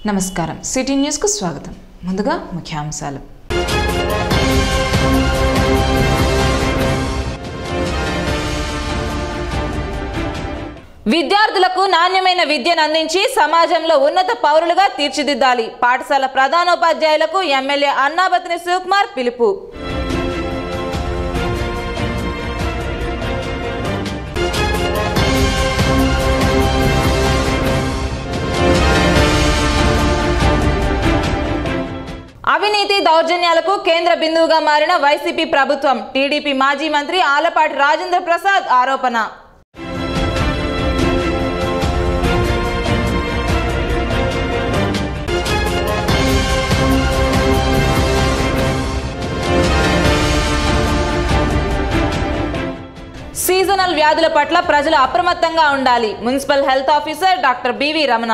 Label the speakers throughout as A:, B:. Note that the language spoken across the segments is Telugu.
A: నమస్కారం సిటీ న్యూస్కు స్వాగతం ముందుగా ముఖ్యాంశాలు విద్యార్థులకు నాణ్యమైన విద్యను అందించి సమాజంలో ఉన్నత పౌరులుగా తీర్చిదిద్దాలి పాఠశాల ప్రధానోపాధ్యాయులకు ఎమ్మెల్యే అన్నాబతిని శివకుమార్ పిలుపు అవినీతి దౌర్జన్యాలకు కేంద్ర బిందువుగా మారిన వైసీపీ ప్రభుత్వం టీడీపీ మాజీ మంత్రి ఆలపాటి రాజేంద్ర ప్రసాద్ ఆరోపణ సీజనల్ వ్యాధుల పట్ల ప్రజలు అప్రమత్తంగా ఉండాలి municipal health officer doctor B V Ramana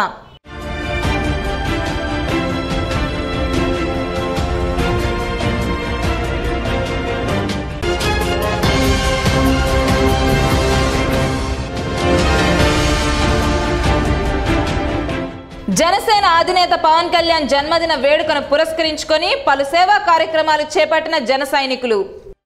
A: Janasena అధినేత పవన్ కళ్యాణ్ జన్మదిన వేడుకను పురస్కరించుకొని పలు సేవా కార్యక్రమాలు చేపట్టిన జన సైనికులు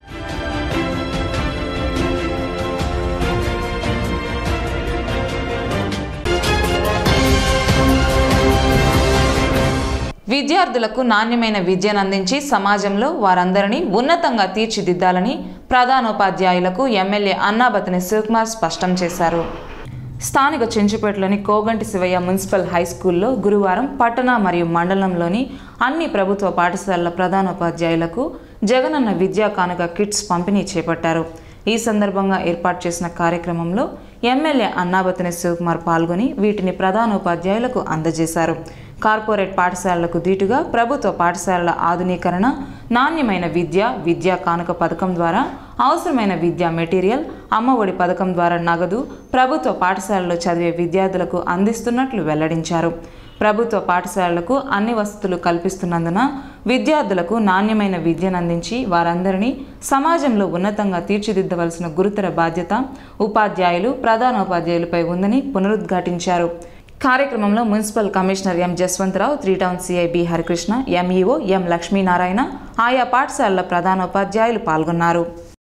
A: విద్యార్థులకు నాణ్యమైన విద్యను అందించి సమాజంలో వారందరినీ ఉన్నతంగా తీర్చిదిద్దాలని ప్రధానోపాధ్యాయులకు ఎమ్మెల్యే అన్నాబతిని శివకుమార్ స్పష్టం చేశారు స్థానిక చెంచుపేటలోని కోగంటి శివయ్య మున్సిపల్ హై స్కూల్లో గురువారం పట్టణ మరియు మండలంలోని అన్ని ప్రభుత్వ పాఠశాలల ప్రధానోపాధ్యాయులకు జగనన్న విద్యా కానుక కిట్స్ పంపిణీ చేపట్టారు ఈ సందర్భంగా ఏర్పాటు చేసిన కార్యక్రమంలో ఎమ్మెల్యే అన్నాబతిని శివకుమార్ పాల్గొని వీటిని ప్రధానోపాధ్యాయులకు అందజేశారు కార్పొరేట్ పాఠశాలలకు దీటుగా ప్రభుత్వ పాఠశాలల ఆధునీకరణ నాణ్యమైన విద్య విద్యా కానుక పథకం ద్వారా అవసరమైన విద్యా మెటీరియల్ అమ్మఒడి పథకం ద్వారా నగదు ప్రభుత్వ పాఠశాలలో చదివే విద్యార్థులకు అందిస్తున్నట్లు వెల్లడించారు ప్రభుత్వ పాఠశాలలకు అన్ని వసతులు కల్పిస్తున్నందున విద్యార్థులకు నాణ్యమైన విద్యను అందించి వారందరినీ సమాజంలో ఉన్నతంగా తీర్చిదిద్దవలసిన గురుతర బాధ్యత ఉపాధ్యాయులు ప్రధానోపాధ్యాయులపై ఉందని పునరుద్ఘాటించారు కార్యక్రమంలో municipal commissioner M Jaswantharao three town CI B Harikrishna MEO M Lakshminarayana ఆయా పాఠశాలల ప్రధానోపాధ్యాయులు పాల్గొన్నారు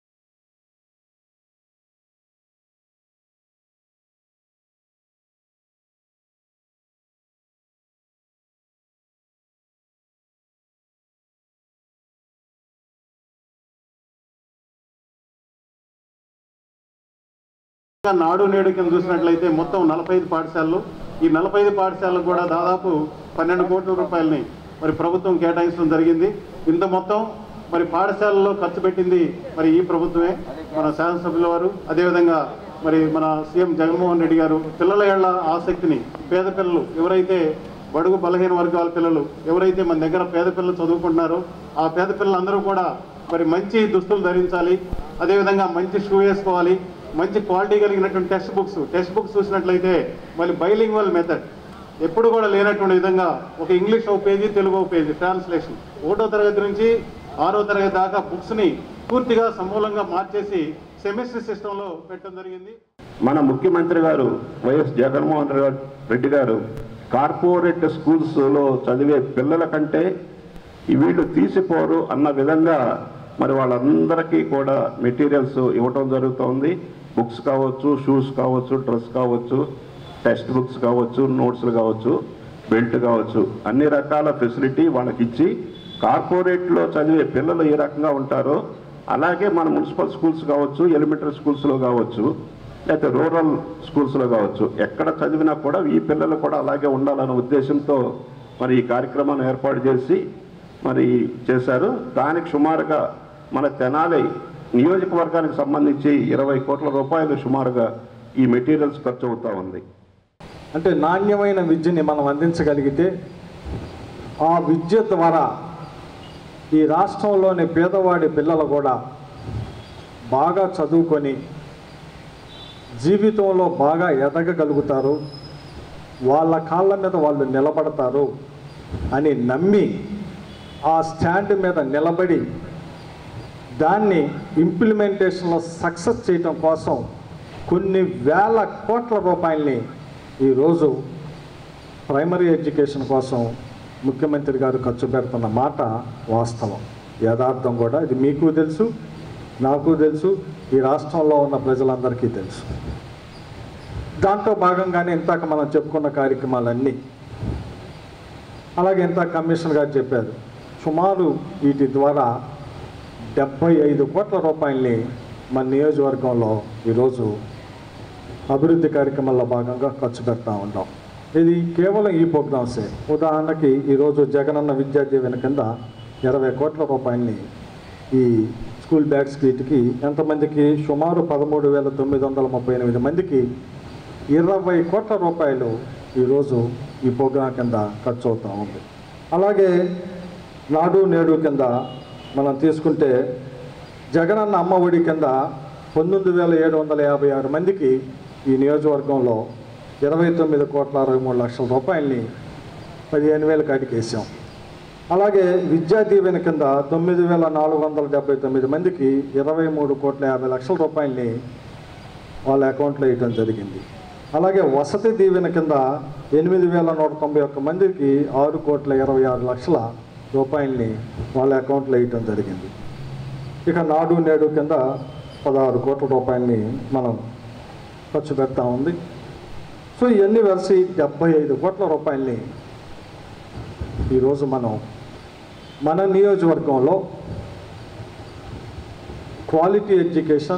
B: నాడు నేడు కింద చూసినట్లయితే మొత్తం నలభై ఐదు పాఠశాలలు ఈ నలభై ఐదు పాఠశాలలు కూడా దాదాపు పన్నెండు కోట్ల రూపాయలని మరి ప్రభుత్వం కేటాయించడం జరిగింది ఇంత మొత్తం మరి పాఠశాలలో ఖర్చు పెట్టింది మరి ఈ ప్రభుత్వమే మన శాసనసభ్యుల వారు అదేవిధంగా మరి మన సీఎం జగన్మోహన్ రెడ్డి గారు పిల్లల ఏళ్ల ఆసక్తిని పేద పిల్లలు ఎవరైతే బడుగు బలహీన వర్గాల పిల్లలు ఎవరైతే మన దగ్గర పేద పిల్లలు చదువుకుంటున్నారో ఆ పేద పిల్లలందరూ కూడా మరి మంచి దుస్తులు ధరించాలి అదేవిధంగా మంచి షూ వేసుకోవాలి మంచి క్వాలిటీ కలిగినటువంటి టెక్స్ట్ బుక్స్ టెక్స్ట్ బుక్స్ చూసినట్లయితే మళ్ళీ బైలింగ్వల్ మెథడ్ ఎప్పుడు కూడా లేనటువంటి విధంగా ఒక ఇంగ్లీష్ ఒక పేజీ తెలుగు ఒక పేజీ ట్రాన్స్లేషన్ ఒకటో తరగతి నుంచి ఆరో తరగతి దాకా బుక్స్ని పూర్తిగా సమూలంగా మార్చేసి సెమిస్టర్ సిస్టంలో పెట్టడం జరిగింది
C: మన ముఖ్యమంత్రి గారు వైఎస్ జగన్మోహన్ రె- రెడ్డి గారు కార్పొరేట్ స్కూల్స్లో చదివే పిల్లల కంటే ఈ వీళ్ళు తీసిపోరు అన్న విధంగా మరి వాళ్ళందరికీ కూడా మెటీరియల్స్ ఇవ్వటం జరుగుతోంది బుక్స్ కావచ్చు షూస్ కావచ్చు డ్రెస్ కావచ్చు టెక్స్ట్ బుక్స్ కావచ్చు నోట్స్లు కావచ్చు బెల్ట్ కావచ్చు అన్ని రకాల ఫెసిలిటీ వాళ్ళకి ఇచ్చి కార్పొరేట్లో చదివే పిల్లలు ఏ రకంగా ఉంటారో అలాగే మన మున్సిపల్ స్కూల్స్ కావచ్చు ఎలిమెంటరీ స్కూల్స్లో కావచ్చు లేకపోతే రూరల్ స్కూల్స్లో కావచ్చు ఎక్కడ చదివినా కూడా ఈ పిల్లలు కూడా అలాగే ఉండాలనే ఉద్దేశంతో మరి ఈ కార్యక్రమాన్ని ఏర్పాటు చేసి మరి చేశారు దానికి సుమారుగా మన తెనాలి నియోజకవర్గానికి సంబంధించి ఇరవై కోట్ల రూపాయలు సుమారుగా ఈ మెటీరియల్స్ ఖర్చు అవుతా ఉంది
D: అంటే నాణ్యమైన విద్యని మనం అందించగలిగితే ఆ విద్య ద్వారా ఈ రాష్ట్రంలోని పేదవాడి పిల్లలు కూడా బాగా చదువుకొని జీవితంలో బాగా ఎదగగలుగుతారు వాళ్ళ కాళ్ళ మీద వాళ్ళు నిలబడతారు అని నమ్మి ఆ స్టాండ్ మీద నిలబడి దాన్ని ఇంప్లిమెంటేషన్లో సక్సెస్ చేయటం కోసం కొన్ని వేల కోట్ల రూపాయల్ని ఈరోజు ప్రైమరీ ఎడ్యుకేషన్ కోసం ముఖ్యమంత్రి గారు ఖర్చు పెడుతున్న మాట వాస్తవం యథార్థం కూడా ఇది మీకు తెలుసు నాకు తెలుసు ఈ రాష్ట్రంలో ఉన్న ప్రజలందరికీ తెలుసు దాంట్లో భాగంగానే ఇంతాక మనం చెప్పుకున్న కార్యక్రమాలన్నీ అలాగే ఇంత కమిషన్ గారు చెప్పారు సుమారు వీటి ద్వారా డెబ్బై ఐదు కోట్ల రూపాయల్ని మన నియోజకవర్గంలో ఈరోజు అభివృద్ధి కార్యక్రమాల్లో భాగంగా ఖర్చు పెడతా ఉంటాం ఇది కేవలం ఈ ప్రోగ్రామ్సే ఉదాహరణకి ఈరోజు జగనన్న విద్యా దీవెన కింద ఇరవై కోట్ల రూపాయలని ఈ స్కూల్ బ్యాగ్స్ వీటికి ఎంతమందికి సుమారు పదమూడు వేల తొమ్మిది వందల ముప్పై ఎనిమిది మందికి ఇరవై కోట్ల రూపాయలు ఈరోజు ఈ ప్రోగ్రాం కింద ఖర్చు అవుతూ ఉంది అలాగే నాడు నేడు కింద మనం తీసుకుంటే జగనన్న అమ్మ ఒడి కింద పంతొమ్మిది వేల ఏడు వందల యాభై ఆరు మందికి ఈ నియోజకవర్గంలో ఇరవై తొమ్మిది కోట్ల అరవై మూడు లక్షల రూపాయలని పదిహేను వేల కాడికి వేసాం అలాగే విద్యా దీవెన కింద తొమ్మిది వేల నాలుగు వందల డెబ్బై తొమ్మిది మందికి ఇరవై మూడు కోట్ల యాభై లక్షల రూపాయలని వాళ్ళ అకౌంట్లో వేయడం జరిగింది అలాగే వసతి దీవెన కింద ఎనిమిది వేల నూట తొంభై ఒక్క మందికి ఆరు కోట్ల ఇరవై ఆరు లక్షల రూపాయలని వాళ్ళ అకౌంట్లో వేయటం జరిగింది ఇక నాడు నేడు కింద పదహారు కోట్ల రూపాయలని మనం ఖర్చు పెడతా ఉంది సో ఇవన్నీ కలిసి డెబ్బై ఐదు కోట్ల రూపాయలని ఈరోజు మనం మన నియోజకవర్గంలో క్వాలిటీ ఎడ్యుకేషన్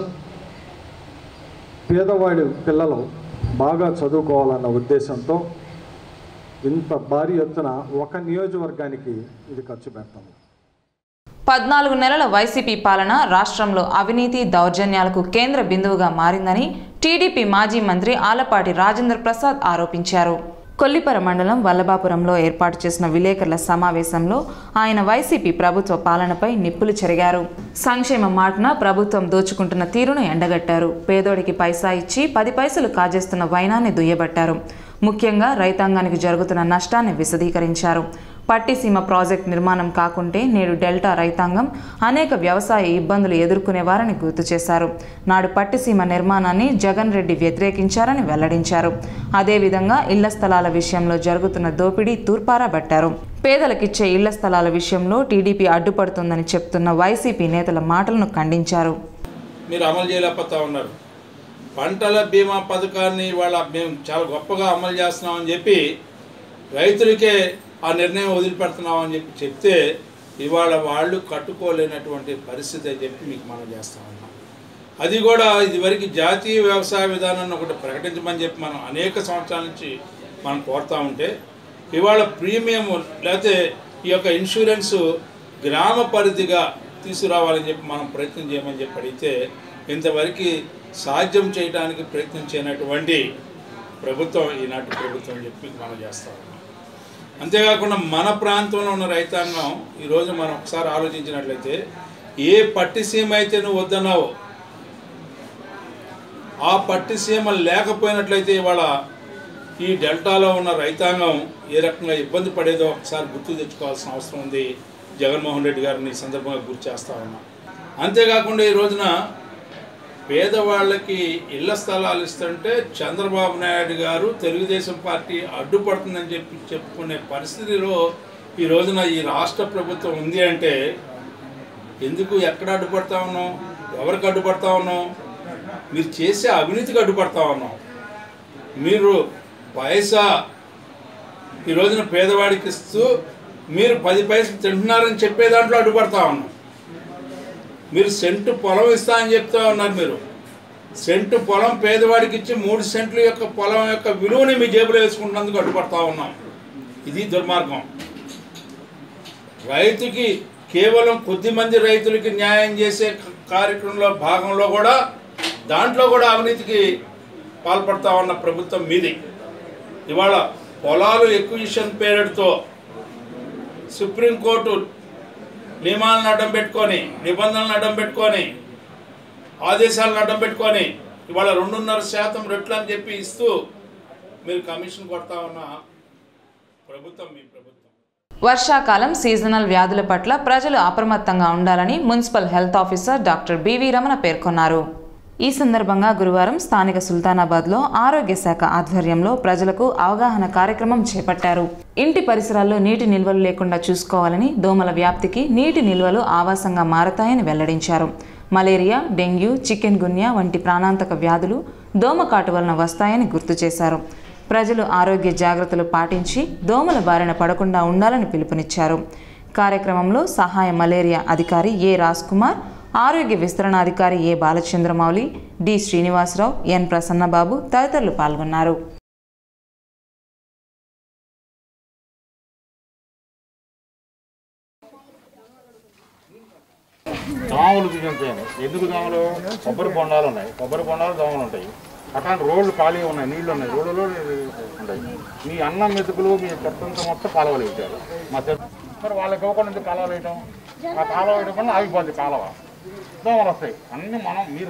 D: పేదవాడి పిల్లలు బాగా చదువుకోవాలన్న ఉద్దేశంతో ఇంత భారీ ఎత్తున ఒక నియోజకవర్గానికి ఇది ఖర్చు పెడతాము
A: పద్నాలుగు నెలల వైసీపీ పాలన రాష్ట్రంలో అవినీతి దౌర్జన్యాలకు కేంద్ర బిందువుగా మారిందని టీడీపీ మాజీ మంత్రి ఆలపాటి రాజేంద్ర ప్రసాద్ ఆరోపించారు కొల్లిపర మండలం వల్లభాపురంలో ఏర్పాటు చేసిన విలేకరుల సమావేశంలో ఆయన వైసీపీ ప్రభుత్వ పాలనపై నిప్పులు చెరిగారు సంక్షేమ మాటన ప్రభుత్వం దోచుకుంటున్న తీరును ఎండగట్టారు పేదోడికి పైసా ఇచ్చి పది పైసలు కాజేస్తున్న వైనాన్ని దుయ్యబట్టారు ముఖ్యంగా రైతాంగానికి జరుగుతున్న నష్టాన్ని విశదీకరించారు పట్టిసీమ ప్రాజెక్ట్ నిర్మాణం కాకుంటే నేడు డెల్టా రైతాంగం అనేక వ్యవసాయ ఇబ్బందులు ఎదుర్కొనేవారని గుర్తు చేశారు నాడు పట్టిసీమ నిర్మాణాన్ని జగన్ రెడ్డి వ్యతిరేకించారని వెల్లడించారు అదేవిధంగా ఇళ్ల స్థలాల విషయంలో జరుగుతున్న దోపిడీ తూర్పారాబట్టారు పేదలకిచ్చే ఇళ్ల స్థలాల విషయంలో టీడీపీ అడ్డుపడుతుందని చెప్తున్న వైసీపీ నేతల మాటలను ఖండించారు
E: మీరు అమలు చేయలేకపోతా ఉన్నారు పంటల బీమా పథకాన్ని ఇవాళ మేము చాలా గొప్పగా అమలు చేస్తున్నామని చెప్పి రైతులకే ఆ నిర్ణయం వదిలిపెడుతున్నామని చెప్పి చెప్తే ఇవాళ వాళ్ళు కట్టుకోలేనటువంటి పరిస్థితి అని చెప్పి మీకు మనం చేస్తా ఉన్నాం అది కూడా ఇదివరకు జాతీయ వ్యవసాయ విధానాన్ని ఒకటి ప్రకటించమని చెప్పి మనం అనేక సంవత్సరాల నుంచి మనం కోరుతా ఉంటే ఇవాళ ప్రీమియం లేకపోతే ఈ యొక్క ఇన్సూరెన్స్ గ్రామ పరిధిగా తీసుకురావాలని చెప్పి మనం ప్రయత్నం చేయమని చెప్పి అడిగితే ఇంతవరకు సాధ్యం చేయడానికి ప్రయత్నం చేయనటువంటి ప్రభుత్వం ఈనాటి ప్రభుత్వం అని చెప్పి మనం చేస్తా ఉన్నాం అంతేకాకుండా మన ప్రాంతంలో ఉన్న రైతాంగం ఈరోజు మనం ఒకసారి ఆలోచించినట్లయితే ఏ పట్టిసీమ అయితే నువ్వు వద్దన్నావో ఆ పట్టిసీమ లేకపోయినట్లయితే ఇవాళ ఈ డెల్టాలో ఉన్న రైతాంగం ఏ రకంగా ఇబ్బంది పడేదో ఒకసారి గుర్తు తెచ్చుకోవాల్సిన అవసరం ఉంది జగన్మోహన్ రెడ్డి గారిని ఈ సందర్భంగా గుర్తు చేస్తా ఉన్నా అంతేకాకుండా ఈ రోజున పేదవాళ్ళకి ఇళ్ల స్థలాలు ఇస్తుంటే చంద్రబాబు నాయుడు గారు తెలుగుదేశం పార్టీ అడ్డుపడుతుందని చెప్పి చెప్పుకునే పరిస్థితిలో ఈ రోజున ఈ రాష్ట్ర ప్రభుత్వం ఉంది అంటే ఎందుకు ఎక్కడ అడ్డుపడతా ఉన్నాం ఎవరికి అడ్డుపడతా ఉన్నాం మీరు చేసే అవినీతికి అడ్డుపడతా ఉన్నాం మీరు పైసా ఈ రోజున పేదవాడికి ఇస్తూ మీరు పది పైసలు తింటున్నారని చెప్పే దాంట్లో అడ్డుపడతా ఉన్నాం మీరు సెంటు పొలం ఇస్తా అని చెప్తా ఉన్నారు మీరు సెంటు పొలం పేదవాడికి ఇచ్చి మూడు సెంట్ల యొక్క పొలం యొక్క విలువని మీ జేబులో వేసుకుంటున్నందుకు అడ్డుపడతా ఉన్నాం ఇది దుర్మార్గం రైతుకి కేవలం కొద్ది మంది రైతులకి న్యాయం చేసే కార్యక్రమంలో భాగంలో కూడా దాంట్లో కూడా అవినీతికి పాల్పడతా ఉన్న ప్రభుత్వం మీది ఇవాళ పొలాలు ఎక్విజిషన్ పేరుతో సుప్రీంకోర్టు నియమాలను అడ్డం పెట్టుకొని నిబంధనలను అడ్డం పెట్టుకొని ఆదేశాలను అడ్డం పెట్టుకొని ఇవాళ రెండున్నర శాతం రెట్లు అని చెప్పి ఇస్తూ మీరు కమిషన్ కొడతా ఉన్న ప్రభుత్వం మీ ప్రభుత్వం
A: వర్షాకాలం సీజనల్ వ్యాధుల పట్ల ప్రజలు అప్రమత్తంగా ఉండాలని municipal health officer doctor B V Ramana పేర్కొన్నారు ఈ సందర్భంగా గురువారం స్థానిక సుల్తానాబాద్లో ఆరోగ్య శాఖ ఆధ్వర్యంలో ప్రజలకు అవగాహన కార్యక్రమం చేపట్టారు ఇంటి పరిసరాల్లో నీటి నిల్వలు లేకుండా చూసుకోవాలని దోమల వ్యాప్తికి నీటి నిల్వలు ఆవాసంగా మారతాయని వెల్లడించారు మలేరియా డెంగ్యూ చికెన్ గున్యా వంటి ప్రాణాంతక వ్యాధులు దోమకాటు వలన వస్తాయని గుర్తు చేశారు ప్రజలు ఆరోగ్య జాగ్రత్తలు పాటించి దోమల బారిన పడకుండా ఉండాలని పిలుపునిచ్చారు కార్యక్రమంలో సహాయ మలేరియా అధికారి ఏ రాజ్ కుమార్ ఆరోగ్య విస్తరణాధికారి A Balachandramouli D Srinivasarao N Prasannababu తదితరులు పాల్గొన్నారు
F: దోమలు చూపించాను ఎందుకు దోమలు కొబ్బరి బొండాలు ఉన్నాయి కొబ్బరి బొండాలు దోమలు ఉంటాయి అట్లాంటి రోడ్లు ఖాళీ ఉన్నాయి నీళ్లు ఉన్నాయి రోడ్లలో ఉంటాయి మీ అన్నం మెతుకులు మీ చెత్తంతా మొత్తం కాలువలు వేసారు మా చెత్త మరి వాళ్ళకి ఇవ్వకుండా ఎందుకు కాలువలు వేయటం ఆ కాలువ వేయడం వల్ల ఆగిపోద్ది కాలువ దోమలు వస్తాయి అన్నీ మనం మీరు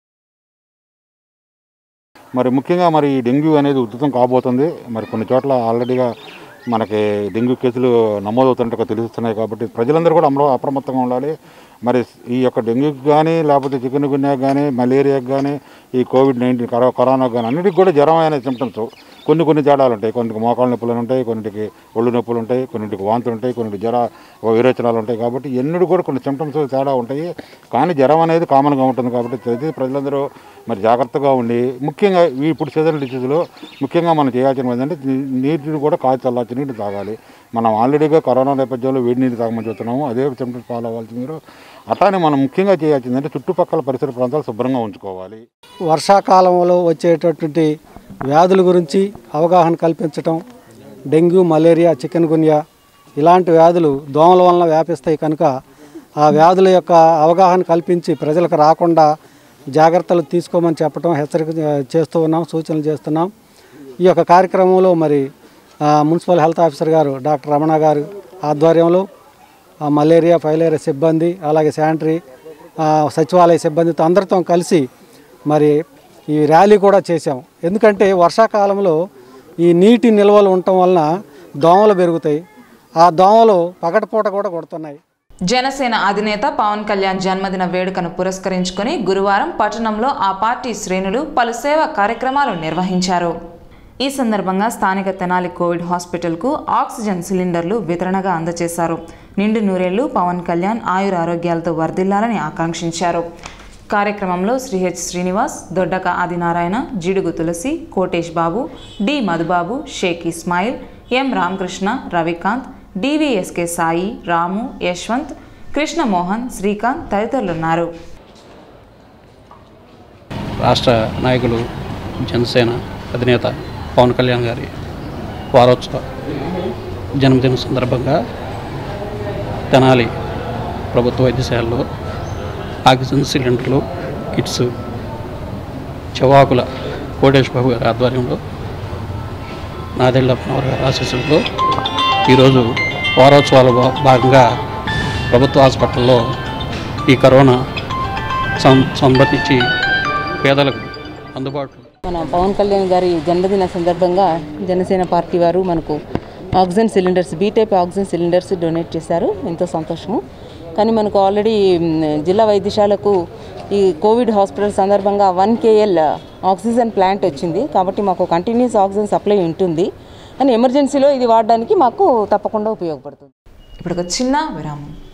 F: మరి ముఖ్యంగా మరి ఈ డెంగ్యూ అనేది ఉధృతం కాబోతుంది మరి కొన్ని చోట్ల ఆల్రెడీగా మనకి డెంగ్యూ కేసులు నమోదవుతున్నట్టుగా తెలుస్తున్నాయి కాబట్టి ప్రజలందరూ కూడా అమలు అప్రమత్తంగా ఉండాలి మరి ఈ యొక్క డెంగ్యూకి కానీ లేకపోతే చికెన్ గున్యాకి కానీ మలేరియాకి కానీ ఈ కోవిడ్ నైన్టీన్ కరో కరోనాకి కానీ అన్నిటికి కూడా జ్వరం అనే సిమ్టమ్స్ కొన్ని కొన్ని తేడాలు ఉంటాయి కొన్నిటికి మోకాళ్ళ నొప్పులు ఉంటాయి కొన్నిటికి ఒళ్ళు నొప్పులు ఉంటాయి కొన్నిటికి వాంతులు ఉంటాయి కొన్నిటికి జ్వర విరోచనాలు ఉంటాయి కాబట్టి ఎన్నడూ కూడా కొన్ని సిమ్టమ్స్ తేడా ఉంటాయి కానీ జ్వరం అనేది కామన్గా ఉంటుంది కాబట్టి ప్రతి ప్రజలందరూ మరి జాగ్రత్తగా ఉండి ముఖ్యంగా ఈ ఇప్పుడు సీజనల్ డిసీజ్లో ముఖ్యంగా మనం చేయాల్సిన ఏంటంటే నీ- నీటిని కూడా కాచి చల్లార్చి నీటి తాగాలి మనం ఆల్రెడీగా కరోనా నేపథ్యంలో వేడి నీరు తాగమని చెప్తున్నాము అదే సిమ్టమ్స్ ఫాలో అవ్వాల్సి మీరు అట్లానే మనం ముఖ్యంగా చేయాల్సిందంటే చుట్టుపక్కల పరిసర ప్రాంతాలు శుభ్రంగా ఉంచుకోవాలి
G: వర్షాకాలంలో వచ్చేటటువంటి వ్యాధుల గురించి అవగాహన కల్పించటం డెంగ్యూ మలేరియా చికెన్ గున్యా ఇలాంటి వ్యాధులు దోమల వలన వ్యాపిస్తాయి కనుక ఆ వ్యాధుల యొక్క అవగాహన కల్పించి ప్రజలకు రాకుండా జాగ్రత్తలు తీసుకోమని చెప్పడం హెచ్చరిక చేస్తూ ఉన్నాం సూచనలు చేస్తున్నాం ఈ యొక్క కార్యక్రమంలో మరి ఆ, మున్సిపల్ హెల్త్ ఆఫీసర్ గారు డాక్టర్ రమణ గారు ఆధ్వర్యంలో ఆ, మలేరియా ఫైలేరియా సిబ్బంది అలాగే శానిటరీ ఆ, సచివాలయ సిబ్బందితో అందరితో కలిసి మరి ఈ ర్యాలీ కూడా చేశాం ఎందుకంటే వర్షాకాలంలో ఈ నీటి నిల్వలు ఉండటం వలన దోమలు పెరుగుతాయి ఆ దోమలు పగటిపూట కూడా కొడుతున్నాయి
A: జనసేన అధినేత పవన్ కళ్యాణ్ జన్మదిన వేడుకను పురస్కరించుకొని గురువారం పట్టణంలో ఆ పార్టీ శ్రేణులు పలు సేవా కార్యక్రమాలు నిర్వహించారు ఈ సందర్భంగా స్థానిక తెనాలి కోవిడ్ హాస్పిటల్కు ఆక్సిజన్ సిలిండర్లు వితరణగా అందజేశారు నిండు నూరేళ్లు పవన్ కళ్యాణ్ ఆయుర ఆరోగ్యాలతో వర్ధిల్లాలని ఆకాంక్షించారు కార్యక్రమంలో Shri H Srinivas Doddaka Adinarayana Jidugu Tulasi Kotesh Babu D Madhubabu Shaik Ismail M Ramakrishna Ravikanth D V S K Sai Ramu Yashwanth Krishnamohan Srikanth తదితరులున్నారు
H: రాష్ట్ర నాయకులు జనసేన అధినేత పవన్ కళ్యాణ్ గారి వారోత్సవ జన్మదిన సందర్భంగా తెనాలి ప్రభుత్వ వైద్యశాలలో ఆక్సిజన్ సిలిండర్లు కిట్స్ చవాకుల కోటేష్ బాబు గారి ఆధ్వర్యంలో నాదెళ్ల మనోహర్ గారి ఆశీస్సులతో ఈరోజు వారోత్సవాల భా- భాగంగా ప్రభుత్వ హాస్పిటల్లో ఈ కరోనా సం సంబంధించి పేదలకు అందుబాటులో
I: మన పవన్ కళ్యాణ్ గారి జన్మదిన సందర్భంగా జనసేన పార్టీ వారు మనకు oxygen cylinders B type oxygen cylinders donate చేశారు ఎంతో సంతోషము కానీ మనకు ఆల్రెడీ మ్, జిల్లా వైద్యశాలకు ఈ కోవిడ్ హాస్పిటల్ సందర్భంగా వన్ కేఎల్ ఆక్సిజన్ ప్లాంట్ వచ్చింది కాబట్టి మాకు కంటిన్యూస్ ఆక్సిజన్ సప్లై ఉంటుంది అని ఎమర్జెన్సీలో ఇది వాడడానికి మాకు తప్పకుండా ఉపయోగపడుతుంది
A: ఇప్పుడు ఒక చిన్న విరామం